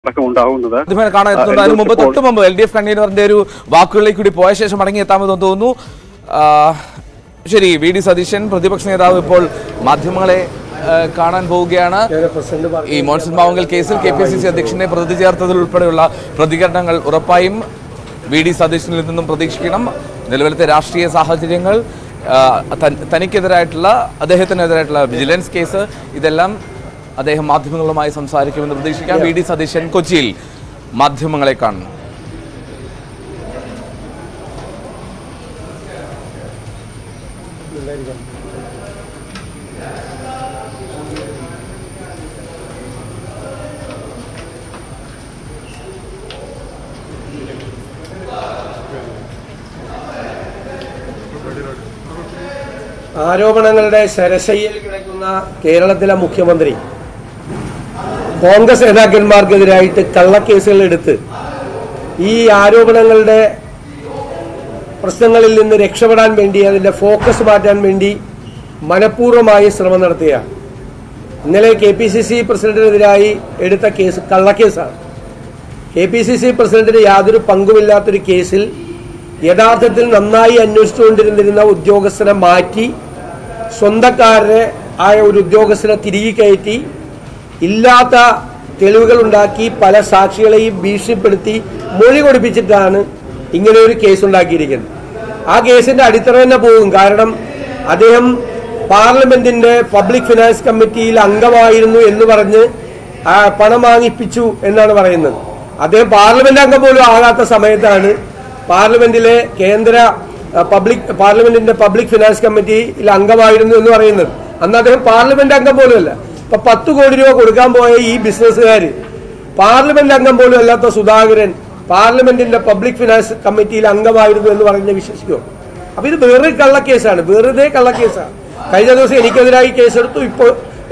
അടക്കം ഉണ്ടാവുന്നത് ആദ്യമേ കാണാൻ എത്തുന്നുണ്ട് അതിന് മുമ്പ് തൊട്ട് മുമ്പ് എൽ ഡി എഫ് കൺവീനറിന്റെ ഒരു വാക്കുകളിലേക്ക് കൂടി പോയ ശേഷം മടങ്ങി എത്താമെന്ന് തോന്നുന്നു ആ, ശരി വി ഡി സതീശൻ പ്രതിപക്ഷ നേതാവ് ഇപ്പോൾ മാധ്യമങ്ങളെ ആ, കാണാൻ പോവുകയാണ് ഈ മോൻസൺ മാവുങ്കൽ കേസിൽ കെ പി സി സി അധ്യക്ഷനെ പ്രതി ചേർത്തതിൽ ഉൾപ്പെടെയുള്ള പ്രതികരണങ്ങൾ ഉറപ്പായും വി ഡി സതീശനിൽ നിന്നും പ്രതീക്ഷിക്കണം നിലവിലത്തെ രാഷ്ട്രീയ സാഹചര്യങ്ങൾ ആ, തൻ- തനിക്കെതിരായിട്ടുള്ള അദ്ദേഹത്തിനെതിരായിട്ടുള്ള വിജിലൻസ് കേസ് ഇതെല്ലാം അദ്ദേഹം മാധ്യമങ്ങളുമായി സംസാരിക്കുമെന്ന് പ്രതീക്ഷിക്കാം വി ഡി സതീശൻ കൊച്ചിയിൽ മാധ്യമങ്ങളെ കാണുന്നു ആരോപണങ്ങളുടെ ശരശയ്യയിൽ കിടക്കുന്ന കേരളത്തിലെ മുഖ്യമന്ത്രി കോൺഗ്രസ് നേതാക്കന്മാർക്കെതിരായിട്ട് കള്ളക്കേസുകൾ എടുത്ത് ഈ ആരോപണങ്ങളുടെ പ്രശ്നങ്ങളിൽ നിന്ന് രക്ഷപ്പെടാൻ വേണ്ടി അതിൻ്റെ ഫോക്കസ് മാറ്റാൻ വേണ്ടി മനഃപൂർവ്വമായി ശ്രമം നടത്തുകയാണ് ഇന്നലെ കെ പി സി സി പ്രസിഡന്റിനെതിരായി എടുത്ത കേസ് കള്ളക്കേസാണ് കെ പി സി സി പ്രസിഡന്റിന് യാതൊരു പങ്കുമില്ലാത്തൊരു കേസിൽ യഥാർത്ഥത്തിൽ നന്നായി അന്വേഷിച്ചുകൊണ്ടിരുന്നിരുന്ന ഉദ്യോഗസ്ഥനെ മാറ്റി സ്വന്തക്കാരനെ ആയ ഒരു ഉദ്യോഗസ്ഥനെ തിരികെ കയറ്റി ഇല്ലാത്ത തെളിവുകൾ ഉണ്ടാക്കി പല സാക്ഷികളെയും ഭീഷണിപ്പെടുത്തി മൊഴി കൊടുപ്പിച്ചിട്ടാണ് ഇങ്ങനെ ഒരു കേസ് ഉണ്ടാക്കിയിരിക്കുന്നത് ആ കേസിന്റെ അടിത്തറ തന്നെ പോകും കാരണം അദ്ദേഹം പാർലമെന്റിന്റെ പബ്ലിക് ഫിനാൻസ് കമ്മിറ്റിയിൽ അംഗമായിരുന്നു എന്ന് പറഞ്ഞ് ആ, പണം വാങ്ങിപ്പിച്ചു എന്നാണ് പറയുന്നത് അദ്ദേഹം പാർലമെന്റ് അംഗം പോലും ആകാത്ത സമയത്താണ് പാർലമെന്റിലെ കേന്ദ്ര ആ, പബ്ലിക് പാർലമെന്റിന്റെ പബ്ലിക് ഫിനാൻസ് കമ്മിറ്റിയിൽ അംഗമായിരുന്നു എന്ന് പറയുന്നത് അന്ന് അദ്ദേഹം പാർലമെന്റ് അംഗം പോലുമല്ല ഇപ്പൊ പത്ത് കോടി രൂപ കൊടുക്കാൻ പോയ ഈ ബിസിനസ്സുകാർ പാർലമെന്റ് അംഗം പോലും അല്ലാത്ത സുധാകരൻ പാർലമെന്റിന്റെ പബ്ലിക് ഫിനാൻസ് കമ്മിറ്റിയിൽ അംഗമായിരുന്നു എന്ന് പറഞ്ഞ് വിശ്വസിക്കുമോ അപ്പൊ ഇത് വേറെ കള്ളക്കേസാണ് വെറുതെ കള്ളക്കേസാണ് കഴിഞ്ഞ ദിവസം എനിക്കെതിരായി കേസെടുത്തു ഇപ്പോൾ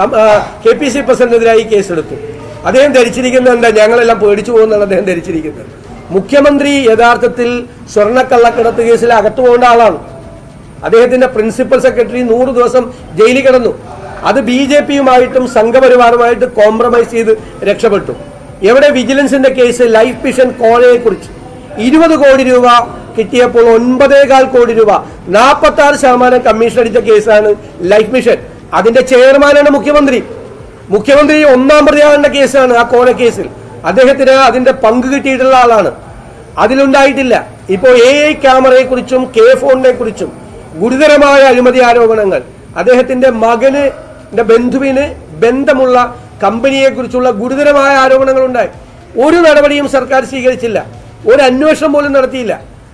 കെ പി സി പ്രസിഡന്റിനെതിരായി കേസെടുത്തു അദ്ദേഹം ധരിച്ചിരിക്കുന്നത് എന്താ ഞങ്ങളെല്ലാം പേടിച്ചു പോകുന്നതാണ് അദ്ദേഹം ധരിച്ചിരിക്കുന്നത് മുഖ്യമന്ത്രി യഥാർത്ഥത്തിൽ സ്വർണ്ണക്കള്ളക്കടത്ത് കേസിൽ അകത്തു പോകേണ്ട ആളാണ് അദ്ദേഹത്തിന്റെ പ്രിൻസിപ്പൽ സെക്രട്ടറി നൂറ് ദിവസം ജയിലിൽ കിടന്നു അത് ബി ജെ പിയുമായിട്ടും സംഘപരിവാറുമായിട്ട് കോംപ്രമൈസ് ചെയ്ത് രക്ഷപ്പെട്ടു എവിടെ വിജിലൻസിന്റെ കേസ് ലൈഫ് മിഷൻ കോഴയെ കുറിച്ച് ഇരുപത് കോടി രൂപ കിട്ടിയപ്പോൾ ഒൻപതേകാൽ കോടി രൂപ നാൽപ്പത്തി ആറ് ശതമാനം കമ്മീഷൻ അടിച്ച കേസാണ് ലൈഫ് മിഷൻ അതിന്റെ ചെയർമാനാണ് മുഖ്യമന്ത്രി മുഖ്യമന്ത്രി ഒന്നാം പ്രതിയാകേണ്ട കേസാണ് ആ കോഴ കേസിൽ അദ്ദേഹത്തിന് അതിന്റെ പങ്ക് കിട്ടിയിട്ടുള്ള ആളാണ് അതിലുണ്ടായിട്ടില്ല ഇപ്പോൾ എ ഐ ക്യാമറയെ കുറിച്ചും കെ ഫോണിനെ കുറിച്ചും ഗുരുതരമായ അഴിമതി ആരോപണങ്ങൾ അദ്ദേഹത്തിന്റെ മകന് ന്റെ ബന്ധുവിന് ബന്ധമുള്ള കമ്പനിയെ കുറിച്ചുള്ള ഗുരുതരമായ ആരോപണങ്ങൾ ഉണ്ടായി ഒരു നടപടിയും സർക്കാർ സ്വീകരിച്ചില്ല ഒരു അന്വേഷണം പോലും നടത്തിയില്ല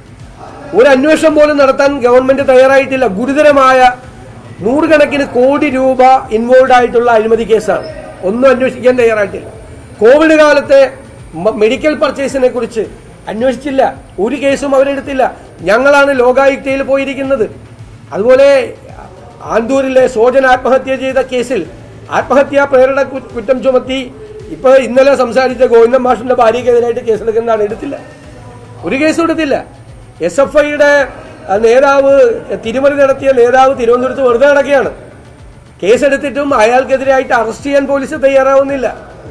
ഒരു അന്വേഷണം പോലും നടത്താൻ ഗവൺമെന്റ് തയ്യാറായിട്ടില്ല ഗുരുതരമായ നൂറുകണക്കിന് കോടി രൂപ ഇൻവോൾവ് ആയിട്ടുള്ള അഴിമതി കേസാണ് ഒന്നും അന്വേഷിക്കാൻ തയ്യാറായിട്ടില്ല കോവിഡ് കാലത്തെ മ- മെഡിക്കൽ പർച്ചേസിനെ കുറിച്ച് അന്വേഷിച്ചില്ല ഒരു കേസും അവരെടുത്തില്ല ഞങ്ങളാണ് ലോകായുക്തയിൽ പോയിരിക്കുന്നത് അതുപോലെ ആന്തൂരിലെ സോജൻ ആത്മഹത്യ ചെയ്ത കേസിൽ ആത്മഹത്യാ പ്രേരണ കു- കുറ്റം ചുമത്തി ഇപ്പൊ ഇന്നലെ സംസാരിച്ച ഗോവിന്ദൻ മാഷിന്റെ ഭാര്യക്കെതിരായിട്ട് കേസെടുക്കുന്നതാണ് എടുത്തില്ല ഒരു കേസും എടുത്തില്ല എസ് എഫ് ഐയുടെ നേതാവ് തിരുമറി നടത്തിയ നേതാവ് തിരുവനന്തപുരത്ത് വെറുതെ നടക്കുകയാണ് കേസെടുത്തിട്ടും അയാൾക്കെതിരായിട്ട് അറസ്റ്റ് ചെയ്യാൻ പോലീസ് തയ്യാറാവുന്നില്ല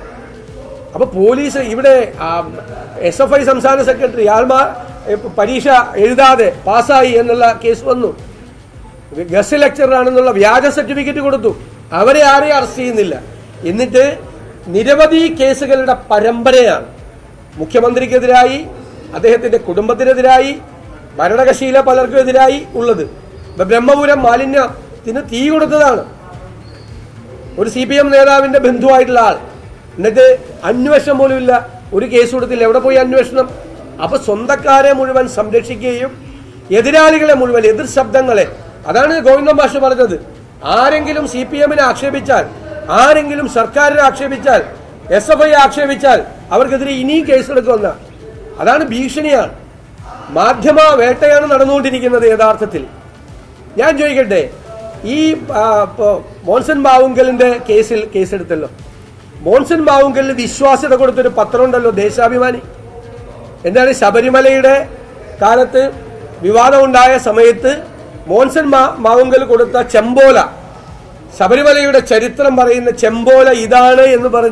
അപ്പൊ പോലീസ് ഇവിടെ എസ് എഫ് ഐ സംസ്ഥാന സെക്രട്ടറി ആൾമാ എ, പരീക്ഷ എഴുതാതെ പാസ്സായി എന്നുള്ള കേസ് വന്നു ഗസ്റ്റ് ലെക്ചറാണെന്നുള്ള വ്യാജ സർട്ടിഫിക്കറ്റ് കൊടുത്തു അവരെ ആരെയും അറസ്റ്റ് ചെയ്യുന്നില്ല എന്നിട്ട് നിരവധി കേസുകളുടെ പരമ്പരയാണ് മുഖ്യമന്ത്രിക്കെതിരായി അദ്ദേഹത്തിന്റെ കുടുംബത്തിനെതിരായി ഭരണകക്ഷിയിലെ പലർക്കും എതിരായി ഉള്ളത് ഇപ്പൊ ബ്രഹ്മപുരം മാലിന്യത്തിന് തീ കൊടുത്തതാണ് ഒരു സി പി എം നേതാവിന്റെ ബന്ധുവായിട്ടുള്ള ആൾ എന്നിട്ട് അന്വേഷണം പോലും ഇല്ല ഒരു കേസ് കൊടുത്തില്ല എവിടെ പോയി അന്വേഷണം അപ്പൊ സ്വന്തക്കാരെ മുഴുവൻ സംരക്ഷിക്കുകയും എതിരാളികളെ മുഴുവൻ എതിർ ശബ്ദങ്ങളെ അതാണ് ഗോവിന്ദൻ ഭാഷ പറഞ്ഞത് ആരെങ്കിലും സി പി എമ്മിനെ ആക്ഷേപിച്ചാൽ ആരെങ്കിലും സർക്കാരിനെ ആക്ഷേപിച്ചാൽ എസ് എഫ് ഐ ആക്ഷേപിച്ചാൽ അവർക്കെതിരെ ഇനിയും കേസെടുക്കുമെന്ന അതാണ് ഭീഷണിയാണ് മാധ്യമ വേട്ടയാണ് നടന്നുകൊണ്ടിരിക്കുന്നത് യഥാർത്ഥത്തിൽ ഞാൻ ചോദിക്കട്ടെ ഈ ആ, ഇപ്പോ മോൻസൺ മാവുങ്കലിന്റെ കേസിൽ കേസെടുത്തല്ലോ മോൻസൺ മാവുങ്കലിന് വിശ്വാസ്യത കൊടുത്തൊരു പത്രമുണ്ടല്ലോ ദേശാഭിമാനി എന്താണ് ശബരിമലയുടെ കാലത്ത് വിവാദമുണ്ടായ സമയത്ത് മോൻസൺ മാ മാവുങ്കൽ കൊടുത്ത ചെമ്പോല ശബരിമലയുടെ ചരിത്രം പറയുന്ന ചെമ്പോല ഇതാണ് എന്ന് പറഞ്ഞ്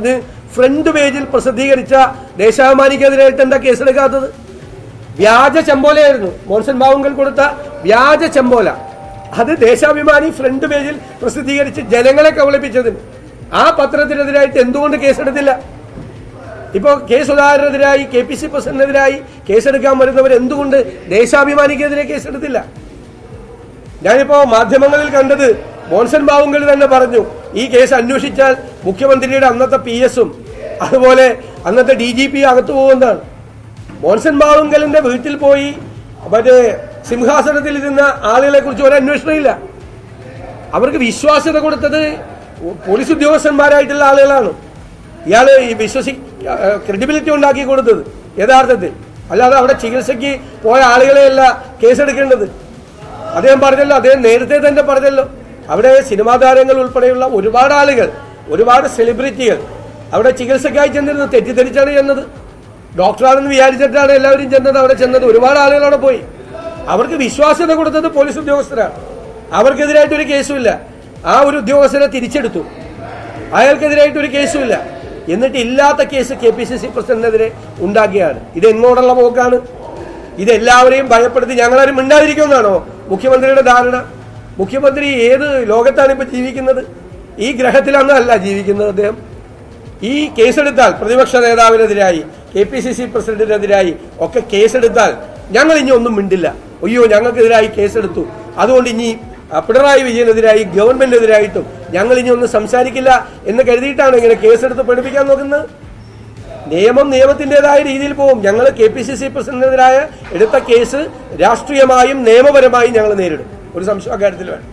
ഫ്രണ്ട് പേജിൽ പ്രസിദ്ധീകരിച്ച ദേശാഭിമാനിക്കെതിരായിട്ട് എന്താ കേസെടുക്കാത്തത് വ്യാജ ചെമ്പോലയായിരുന്നു മോൻസൺ ബാവുങ്കൽ കൊടുത്ത വ്യാജ ചെമ്പോല അത് ദേശാഭിമാനി ഫ്രണ്ട് പേജിൽ പ്രസിദ്ധീകരിച്ച് ജനങ്ങളെ കബളിപ്പിച്ചതിന് ആ പത്രത്തിനെതിരായിട്ട് എന്തുകൊണ്ട് കേസെടുത്തില്ല ഇപ്പോൾ കെ സുധാകരനെതിരായി കെ പി സി പ്രസിഡന്റിനെതിരായി കേസെടുക്കാൻ വരുന്നവർ എന്തുകൊണ്ട് ദേശാഭിമാനിക്കെതിരെ കേസെടുത്തില്ല ഞാനിപ്പോ മാധ്യമങ്ങളിൽ കണ്ടത് മോൻസൺ ബാവുങ്കൽ തന്നെ പറഞ്ഞു ഈ കേസ് അന്വേഷിച്ചാൽ മുഖ്യമന്ത്രിയുടെ അന്നത്തെ പി എസും അതുപോലെ അന്നത്തെ ഡി ജി പി അകത്തു പോകുന്നതാണ് മോൻസൺ ബാവുങ്കലിന്റെ വീട്ടിൽ പോയി മറ്റേ സിംഹാസനത്തിൽ ഇരുന്ന ആളുകളെ കുറിച്ച് ഒരു അന്വേഷണമില്ല അവർക്ക് വിശ്വാസ്യത കൊടുത്തത് പോലീസ് ഉദ്യോഗസ്ഥന്മാരായിട്ടുള്ള ആളുകളാണ് ഇയാൾ ഈ വിശ്വസി ക്രെഡിബിലിറ്റി ഉണ്ടാക്കി കൊടുത്തത് യഥാർത്ഥത്തിൽ അല്ലാതെ അവിടെ ചികിത്സയ്ക്ക് പോയ ആളുകളെയല്ല കേസെടുക്കേണ്ടത് അദ്ദേഹം പറഞ്ഞല്ലോ അദ്ദേഹം നേരത്തെ തന്നെ പറഞ്ഞല്ലോ അവിടെ സിനിമാ താരങ്ങൾ ഉൾപ്പെടെയുള്ള ഒരുപാട് ആളുകൾ ഒരുപാട് സെലിബ്രിറ്റികൾ അവിടെ ചികിത്സയ്ക്കായി ചെന്നിരുന്നു തെറ്റിദ്ധരിച്ചാണ് ചെന്നത് ഡോക്ടറാണെന്ന് വിചാരിച്ചിട്ടാണ് എല്ലാവരും ചെന്നത് അവിടെ ചെന്നത് ഒരുപാട് ആളുകൾ അവിടെ പോയി അവർക്ക് വിശ്വാസ്യത കൊടുത്തത് പോലീസ് ഉദ്യോഗസ്ഥരാണ് അവർക്കെതിരായിട്ട് ഒരു കേസുമില്ല ആ ഒരു ഉദ്യോഗസ്ഥരെ തിരിച്ചെടുത്തു അയാൾക്കെതിരായിട്ട് ഒരു കേസുമില്ല എന്നിട്ട് ഇല്ലാത്ത case K P C C പ്രസിഡന്റിനെതിരെ ഉണ്ടാക്കിയാണ് ഇത് എങ്ങോട്ടുള്ള പോക്കാണ് ഇത് എല്ലാവരെയും ഭയപ്പെടുത്തി ഞങ്ങളാരും മിണ്ടാതിരിക്കുമെന്നാണോ മുഖ്യമന്ത്രിയുടെ ധാരണ മുഖ്യമന്ത്രി ഏത് ലോകത്താണ് ഇപ്പൊ ജീവിക്കുന്നത് ഈ ഗ്രഹത്തിലൊന്നല്ല ജീവിക്കുന്നത് അദ്ദേഹം ഈ കേസെടുത്താൽ പ്രതിപക്ഷ നേതാവിനെതിരായി കെ പി സി സി പ്രസിഡന്റിനെതിരായി ഒക്കെ കേസെടുത്താൽ ഞങ്ങൾ ഇനി ഒന്നും മിണ്ടില്ല അയ്യോ ഞങ്ങൾക്കെതിരായി കേസെടുത്തു അതുകൊണ്ട് ഇനി ആ, പിണറായി വിജയനെതിരായി ഗവൺമെന്റിനെതിരായിട്ടും ഞങ്ങൾ ഇനി ഒന്നും സംസാരിക്കില്ല എന്ന് കരുതിയിട്ടാണ് ഇങ്ങനെ കേസെടുത്ത് പഠിപ്പിക്കാൻ നോക്കുന്നത് നിയമം നിയമത്തിൻ്റെതായ രീതിയിൽ പോകും ഞങ്ങൾ കെ പി സി സി പ്രസിഡന്റിനെതിരായ എടുത്ത കേസ് രാഷ്ട്രീയമായും നിയമപരമായും ഞങ്ങൾ നേരിടും ഒരു സംശയം അക്കാര്യത്തിൽ വേണം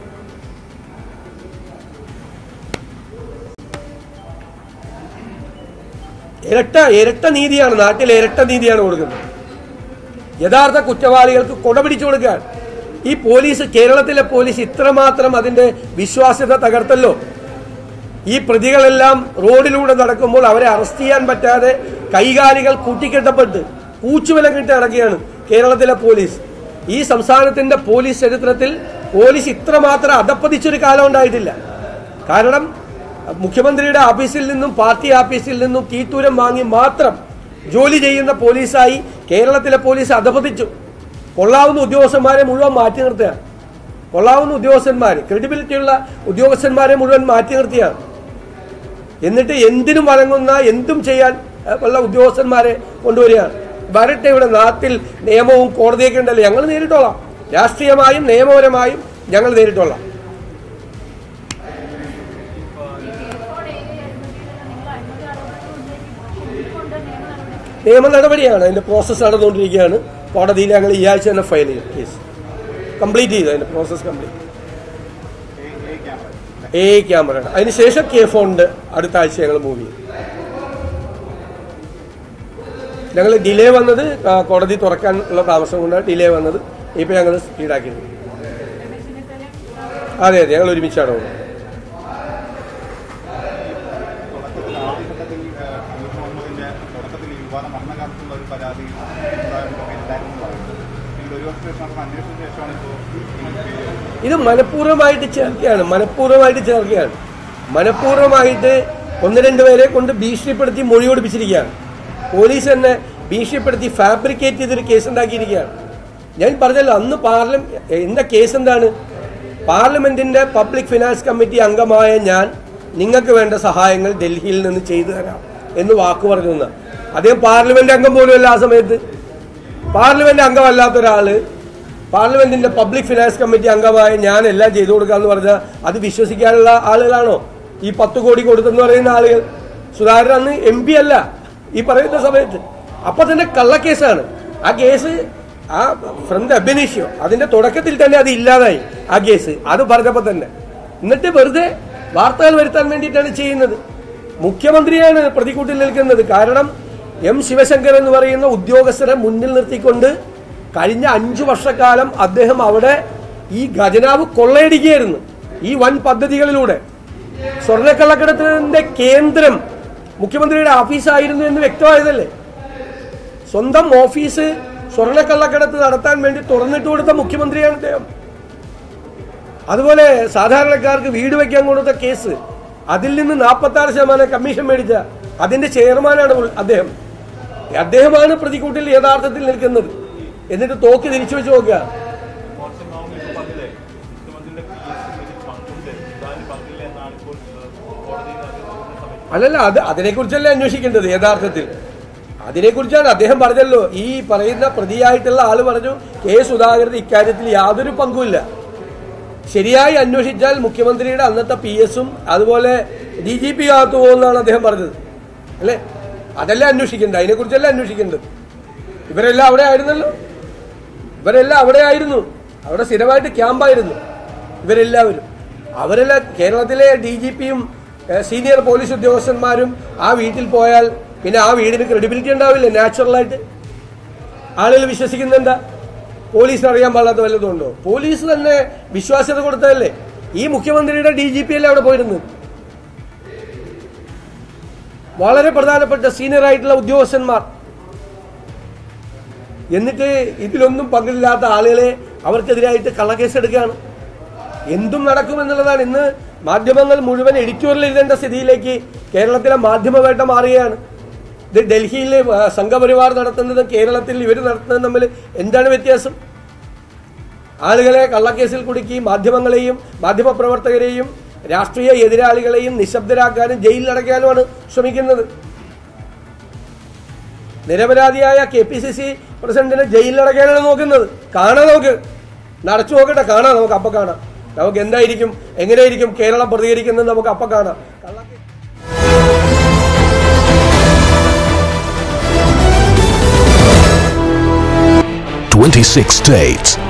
ഇരട്ട ഇരട്ട നീതിയാണ് നാട്ടിൽ ഇരട്ട നീതിയാണ് കൊടുക്കുന്നത് യഥാർത്ഥ കുറ്റവാളികൾക്ക് കൊട പിടിച്ചു കൊടുക്കാൻ ഈ പോലീസ് കേരളത്തിലെ പോലീസ് ഇത്രമാത്രം അതിന്റെ വിശ്വാസ്യത തകർത്തല്ലോ ഈ പ്രതികളെല്ലാം റോഡിലൂടെ നടക്കുമ്പോൾ അവരെ അറസ്റ്റ് ചെയ്യാൻ പറ്റാതെ കൈകാലികൾ കൂട്ടിക്കെട്ടപ്പെട്ട് കൂച്ചുവില കിട്ടി നടക്കുകയാണ് കേരളത്തിലെ പോലീസ് ഈ സംസ്ഥാനത്തിന്റെ പോലീസ് ചരിത്രത്തിൽ പോലീസ് ഇത്രമാത്രം അധപ്പതിച്ചൊരു കാലം ഉണ്ടായിട്ടില്ല കാരണം മുഖ്യമന്ത്രിയുടെ ഓഫീസിൽ നിന്നും പാർട്ടി ഓഫീസിൽ നിന്നും തീത്തൂരം വാങ്ങി മാത്രം ജോലി ചെയ്യുന്ന പോലീസായി കേരളത്തിലെ പോലീസ് അധപതിച്ചു കൊള്ളാവുന്ന ഉദ്യോഗസ്ഥന്മാരെ മുഴുവൻ മാറ്റി നിർത്തുകയാണ് കൊള്ളാവുന്ന ഉദ്യോഗസ്ഥന്മാർ ക്രെഡിബിലിറ്റിയുള്ള ഉദ്യോഗസ്ഥന്മാരെ മുഴുവൻ മാറ്റി നിർത്തിയാണ് എന്നിട്ട് എന്തിനും വഴങ്ങുന്ന എന്തും ചെയ്യാൻ അഹ്, ഉള്ള ഉദ്യോഗസ്ഥന്മാരെ കൊണ്ടുവരികയാണ് വരട്ടെ ഇവിടെ നാട്ടിൽ നിയമവും കോടതിയൊക്കെ ഉണ്ടല്ലോ ഞങ്ങൾ നേരിട്ടോളാം രാഷ്ട്രീയമായും നിയമപരമായും ഞങ്ങൾ നേരിട്ടോളാം നിയമ നടപടിയാണ് അതിന്റെ പ്രോസസ്സ് നടന്നുകൊണ്ടിരിക്കുകയാണ് കോടതിയിൽ ഞങ്ങൾ ഈ ആഴ്ച തന്നെ ഫയൽ ചെയ്യും കേസ് കംപ്ലീറ്റ് ചെയ്തു അതിന്റെ പ്രോസസ്സ് കംപ്ലീറ്റ് എ ക്യാമറ അതിനുശേഷം കെ ഫോണിന്റെ അടുത്ത ആഴ്ച ഞങ്ങൾ മൂവ് ചെയ്യും ഞങ്ങൾ ഡിലേ വന്നത് ആ, കോടതി തുറക്കാനുള്ള താമസം കൊണ്ടാണ് ഡിലേ വന്നത് ഇപ്പൊ ഞങ്ങൾ സ്പീഡാക്കിയത് അതെ അതെ ഞങ്ങൾ ഒരുമിച്ചാണ് പോകുന്നത് തുടക്കത്തിൽ ആദ്യഘട്ടത്തിൽ ഏഹ്, അനൂപ് മുഹമ്മദിന്റെ തുടക്കത്തിൽ ഈ വിവാദം വന്ന കാലത്തുള്ള ഒരു പരാതി ഉണ്ടായിരുന്നു എന്ന് പറയുന്നത് പിന്നീട് ഒരു വർഷത്തിന് ശേഷം നടന്ന അന്വേഷണത്തിന് ശേഷമാണ് ഇപ്പോൾ ഈ പേര് ഇത് മനഃപൂർവ്വമായിട്ട് ചേർക്കുകയാണ് മനഃപൂർവ്വമായിട്ട് ചേർക്കുകയാണ് മനഃപൂർവ്വമായിട്ട് ഒന്ന് രണ്ട് പേരെ കൊണ്ട് ഭീഷണിപ്പെടുത്തി മൊഴി കൊടുപ്പിച്ചിരിക്കുകയാണ് പോലീസ് തന്നെ ഭീഷണിപ്പെടുത്തി ഫാബ്രിക്കേറ്റ് ചെയ്തൊരു കേസ് ഉണ്ടാക്കിയിരിക്കുകയാണ് ഞാൻ പറഞ്ഞല്ലോ അന്ന് പാർലമെന്റ് എന്റെ കേസ് എന്താണ് പാർലമെന്റിന്റെ പബ്ലിക് ഫിനാൻസ് കമ്മിറ്റി അംഗമായ ഞാൻ നിങ്ങൾക്ക് വേണ്ട സഹായങ്ങൾ ഡൽഹിയിൽ നിന്ന് ചെയ്തു തരാം എന്ന് വാക്ക് പറഞ്ഞു എന്ന് അദ്ദേഹം പാർലമെന്റ് അംഗം പോലുമല്ല ആ സമയത്ത് പാർലമെന്റ് അംഗമല്ലാത്ത ഒരാള് പാർലമെന്റിന്റെ പബ്ലിക് ഫിനാൻസ് കമ്മിറ്റി അംഗമായ ഞാൻ എല്ലാം ചെയ്തു കൊടുക്കാന്ന് പറഞ്ഞാൽ അത് വിശ്വസിക്കാനുള്ള ആളുകളാണോ ഈ പത്ത് കോടി കൊടുത്തെന്ന് പറയുന്ന ആളുകൾ സുധാകരൻ അന്ന് എം പി അല്ല ഈ പറയുന്ന സമയത്ത് അപ്പൊ തന്നെ കള്ളക്കേസാണ് ആ കേസ് ആ ഫ്രം ദ അബിനീഷ്യോ അതിന്റെ തുടക്കത്തിൽ തന്നെ അത് ഇല്ലാതായി ആ കേസ് അത് പറഞ്ഞപ്പോ തന്നെ എന്നിട്ട് വെറുതെ വാർത്തകൾ വരുത്താൻ വേണ്ടിയിട്ടാണ് ചെയ്യുന്നത് മുഖ്യമന്ത്രിയാണ് പ്രതിക്കൂട്ടിൽ നിൽക്കുന്നത് കാരണം എം ശിവശങ്കർ എന്ന് പറയുന്ന ഉദ്യോഗസ്ഥരെ മുന്നിൽ നിർത്തിക്കൊണ്ട് കഴിഞ്ഞ അഞ്ചു വർഷക്കാലം അദ്ദേഹം അവിടെ ഈ ഖജനാവ് കൊള്ളയടിക്കുകയായിരുന്നു ഈ വൻ പദ്ധതികളിലൂടെ സ്വർണ്ണക്കള്ളക്കടത്തിന്റെ കേന്ദ്രം മുഖ്യമന്ത്രിയുടെ ഓഫീസായിരുന്നു എന്ന് വ്യക്തമായതല്ലേ സ്വന്തം ഓഫീസ് സ്വർണ്ണക്കള്ളക്കടത്ത് നടത്താൻ വേണ്ടി തുറന്നിട്ട് കൊടുത്ത മുഖ്യമന്ത്രിയാണ് അദ്ദേഹം അതുപോലെ സാധാരണക്കാർക്ക് വീട് വയ്ക്കാൻ കൊടുത്ത കേസ് അതിൽ നിന്ന് നാൽപ്പത്തി ആറ് ശതമാനം കമ്മീഷൻ മേടിച്ച അതിന്റെ ചെയർമാനാണ് ഉൾ- അദ്ദേഹം അദ്ദേഹമാണ് പ്രതിക്കൂട്ടിൽ യഥാർത്ഥത്തിൽ നിൽക്കുന്നത് എന്നിട്ട് തോക്ക് തിരിച്ചു വെച്ച് നോക്കുക അല്ലല്ല അത് അതിനെക്കുറിച്ചല്ല അന്വേഷിക്കേണ്ടത് യഥാർത്ഥത്തിൽ അതിനെക്കുറിച്ചാണ് അദ്ദേഹം പറഞ്ഞല്ലോ ഈ പറയുന്ന പ്രതിയായിട്ടുള്ള ആള് പറഞ്ഞു കെ സുധാകരൻ ഇക്കാര്യത്തിൽ യാതൊരു പങ്കുമില്ല ശരിയായി അന്വേഷിച്ചാൽ മുഖ്യമന്ത്രിയുടെ അന്നത്തെ പി എസും അതുപോലെ ഡി ജി പി അകത്ത് പോകുമെന്നാണ് അദ്ദേഹം പറഞ്ഞത് അല്ലേ അതല്ല അന്വേഷിക്കേണ്ടത് അതിനെക്കുറിച്ചല്ല അന്വേഷിക്കേണ്ടത് ഇവരെല്ലാം അവിടെ ആയിരുന്നല്ലോ ഇവരെല്ലാം അവിടെ ആയിരുന്നു അവിടെ സ്ഥിരമായിട്ട് ക്യാമ്പായിരുന്നു ഇവരെല്ലാവരും അവരെല്ലാം കേരളത്തിലെ ഡി ജി പിയും സീനിയർ പോലീസ് ഉദ്യോഗസ്ഥന്മാരും ആ വീട്ടിൽ പോയാൽ പിന്നെ ആ വീടിന് ക്രെഡിബിലിറ്റി ഉണ്ടാവില്ലേ നാച്ചുറലായിട്ട് ആളുകൾ വിശ്വസിക്കുന്നെന്താ പോലീസിന് അറിയാൻ പാടാത്ത വല്ലതും ഉണ്ടോ പോലീസ് തന്നെ വിശ്വാസ്യത കൊടുത്തതല്ലേ ഈ മുഖ്യമന്ത്രിയുടെ ഡി ജി പി അല്ലേ അവിടെ പോയിരുന്നത് വളരെ പ്രധാനപ്പെട്ട സീനിയർ ആയിട്ടുള്ള ഉദ്യോഗസ്ഥന്മാർ എന്നിട്ട് ഇതിലൊന്നും പങ്കില്ലാത്ത ആളുകളെ അവർക്കെതിരായിട്ട് കള്ളക്കേസ് എടുക്കുകയാണ് എന്തും നടക്കുമെന്നുള്ളതാണ് ഇന്ന് മാധ്യമങ്ങൾ മുഴുവൻ എഡിറ്റോറിയൽ എഴുതേണ്ട സ്ഥിതിയിലേക്ക് കേരളത്തിലെ മാധ്യമവേട്ട മാറുകയാണ് ഇത് ഡൽഹിയിൽ ആ, സംഘപരിവാർ നടത്തുന്നതും കേരളത്തിൽ ഇവർ നടത്തുന്നതും തമ്മിൽ എന്താണ് വ്യത്യാസം ആളുകളെ കള്ളക്കേസിൽ കുടുക്കി മാധ്യമങ്ങളെയും മാധ്യമപ്രവർത്തകരെയും രാഷ്ട്രീയ എതിരാളികളെയും നിശബ്ദരാക്കാനും ജയിലിലടയ്ക്കാനുമാണ് ശ്രമിക്കുന്നത് നിരപരാധിയായ കെ പി സി സി പ്രസിഡന്റിനെ ജയിലിലടയ്ക്കാനാണ് നോക്കുന്നത് കാണാം നമുക്ക് നടച്ചു നോക്കട്ടെ കാണാം നമുക്ക് അപ്പം കാണാം നമുക്ക് എന്തായിരിക്കും എങ്ങനെയായിരിക്കും കേരളം പ്രതികരിക്കുന്നത് നമുക്ക് അപ്പം കാണാം കള്ളക്കേസ് 26 states,